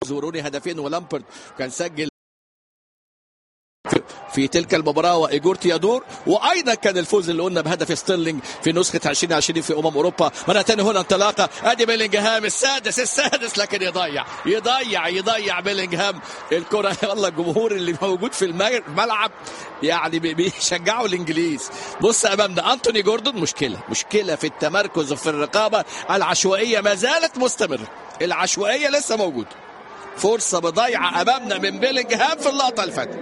زوروني هدفين ولامبرد كان سجل في تلك المباراة وإيجور تيادور وأيضا كان الفوز اللي قلنا بهدف ستيرلينج في نسخة 2020 في أمم أوروبا مرة ثانية هنا انطلاقة أدي بيلينجهام السادس السادس لكن يضيع يضيع يضيع بيلينجهام الكرة والله الجمهور اللي موجود في الملعب يعني بيشجعوا الإنجليز بص أمامنا أنتوني جوردون مشكلة مشكلة في التمركز وفي الرقابة العشوائية ما زالت مستمرة العشوائية لسه موجودة فرصة بضيعة أمامنا من بيلينجهام في اللقطة اللي فاتت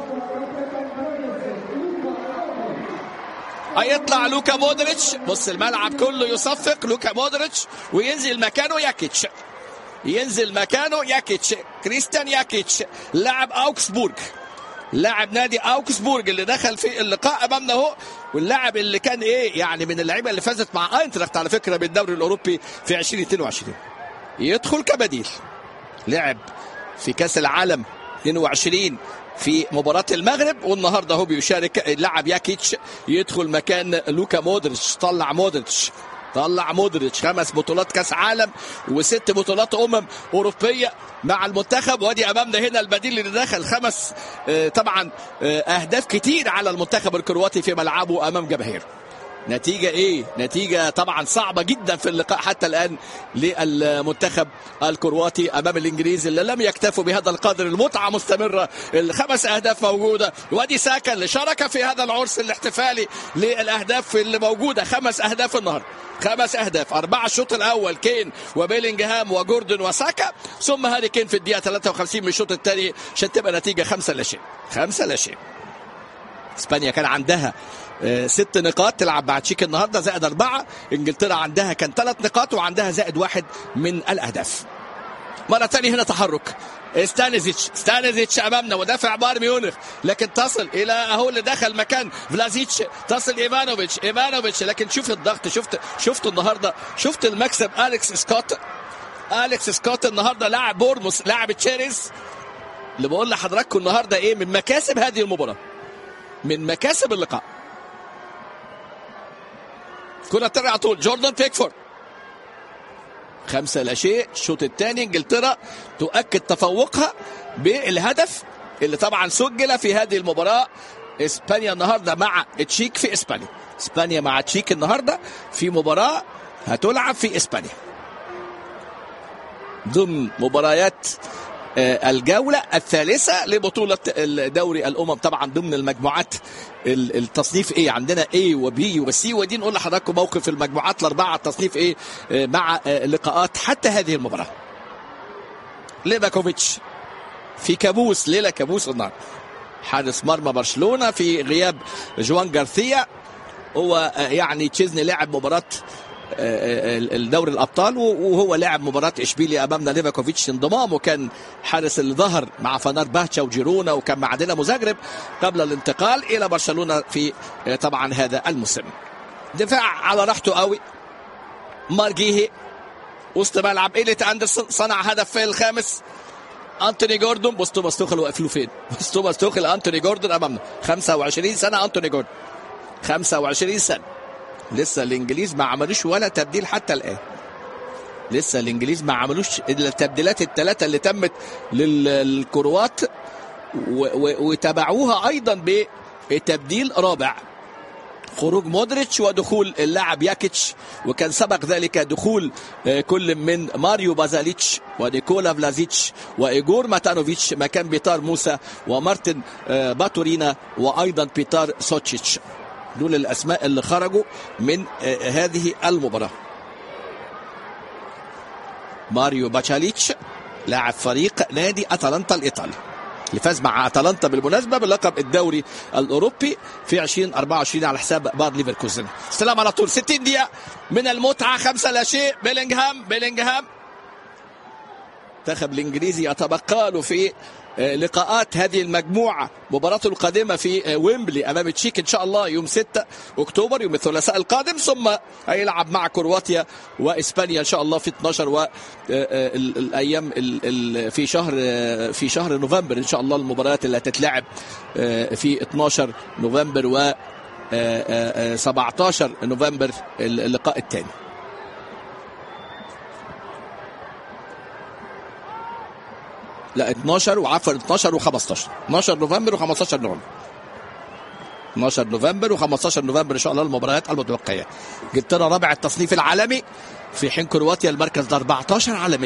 هيطلع لوكا مودريتش بص الملعب كله يصفق لوكا مودريتش وينزل مكانه ياكيتش ينزل مكانه ياكيتش كريستيان ياكيتش لاعب اوكسبورج لاعب نادي اوكسبورج اللي دخل في اللقاء امامنا اهو واللاعب اللي كان ايه يعني من اللعيبه اللي فازت مع اينتراخت على فكره بالدوري الاوروبي في 2022 يدخل كبديل لعب في كاس العالم 22 في مباراة المغرب والنهارده هو بيشارك اللاعب ياكيتش يدخل مكان لوكا مودريتش طلع مودريتش طلع مودريتش خمس بطولات كاس عالم وست بطولات امم اوروبيه مع المنتخب وادي امامنا هنا البديل اللي دخل خمس طبعا اهداف كتير على المنتخب الكرواتي في ملعبه امام جماهيره نتيجة ايه؟ نتيجة طبعا صعبة جدا في اللقاء حتى الان للمنتخب الكرواتي امام الانجليز اللي لم يكتفوا بهذا القدر المتعة مستمرة الخمس اهداف موجودة وادي ساكا اللي شارك في هذا العرس الاحتفالي للاهداف اللي موجودة خمس اهداف النهارده خمس اهداف اربعه الشوط الاول كين وبيلينجهام وجوردن وساكا ثم هاري كين في الدقيقه 53 من الشوط الثاني عشان تبقى نتيجه خمسه لا شيء خمسه لا شيء اسبانيا كان عندها ست نقاط تلعب مع تشيك النهارده زائد اربعه انجلترا عندها كان ثلاث نقاط وعندها زائد واحد من الاهداف مره ثانيه هنا تحرك ستانيزيتش ستانيزيتش امامنا مدافع بايرن ميونخ لكن تصل الى اهو اللي دخل مكان فلازيتش تصل ايفانوفيتش ايفانوفيتش لكن شوف الضغط شفت شفت النهارده شفت المكسب اليكس سكوت اليكس سكوت النهارده لاعب بورموس لاعب تشيريز اللي بقول لحضراتكم النهارده ايه من مكاسب هذه المباراه من مكاسب اللقاء كرة ترجع على طول جوردان بيكفورد خمسة لا شيء الشوط الثاني انجلترا تؤكد تفوقها بالهدف اللي طبعا سجل في هذه المباراة اسبانيا النهارده مع تشيك في اسبانيا اسبانيا مع تشيك النهارده في مباراة هتلعب في اسبانيا ضمن مباريات الجولة الثالثة لبطولة دوري الأمم طبعا ضمن المجموعات التصنيف ايه عندنا A وبي وسي ودي نقول لحضراتكم موقف المجموعات الأربعة التصنيف ايه مع لقاءات حتى هذه المباراة ليفاكوفيتش في كابوس ليلة كابوس النهارده حارس مرمى برشلونة في غياب جوان جارثيا هو يعني تشيزني لعب مباراة الدوري الابطال وهو لاعب مباراه اشبيليا امامنا ليفاكوفيتش انضمامه كان حارس اللي ظهر مع فنار باتشا وجيرونا وكان مع دينامو زاجرب قبل الانتقال الى برشلونه في طبعا هذا الموسم دفاع على راحته قوي مارجيهي وسط ملعب إيليت أندرسون صنع هدف في الخامس أنتوني جوردون بص توماس توخل واقف له فين بص توماس توخل أنتوني جوردون أمامنا 25 سنة أنتوني جوردون 25 سنة لسه الانجليز ما عملوش ولا تبديل حتى الان لسه الانجليز ما عملوش الا التبديلات الثلاثه اللي تمت للكروات وتابعوها ايضا بتبديل رابع خروج مودريتش ودخول اللاعب ياكيتش وكان سبق ذلك دخول كل من ماريو بازاليتش ونيكولا فلازيتش وايجور ماتانوفيتش مكان بيتار موسى ومارتن باتورينا وايضا بيتار سوتشيتش دول الاسماء اللي خرجوا من هذه المباراه ماريو باتشاليتش لاعب فريق نادي اتلانتا الايطالي اللي فاز مع اتلانتا بالمناسبه بلقب الدوري الاوروبي في 2024 على حساب بار ليفركوزن استلام على طول 60 دقيقه من المتعه خمسه لا شيء بيلينغهام بيلينغهام المنتخب الانجليزي يتبقى له في لقاءات هذه المجموعة مباراته القادمة في ويمبلي أمام تشيك إن شاء الله يوم 6 أكتوبر يوم الثلاثاء القادم ثم هيلعب مع كرواتيا وإسبانيا إن شاء الله في 12 والأيام في شهر في شهر نوفمبر إن شاء الله المباريات اللي هتتلعب في 12 نوفمبر و 17 نوفمبر اللقاء الثاني لا 12 وعفوا 12 و15 12 نوفمبر و15 نوفمبر 12 نوفمبر و15 نوفمبر ان شاء الله المباريات المتبقيه انجلترا رابع التصنيف العالمي في حين كرواتيا المركز ال 14 عالميا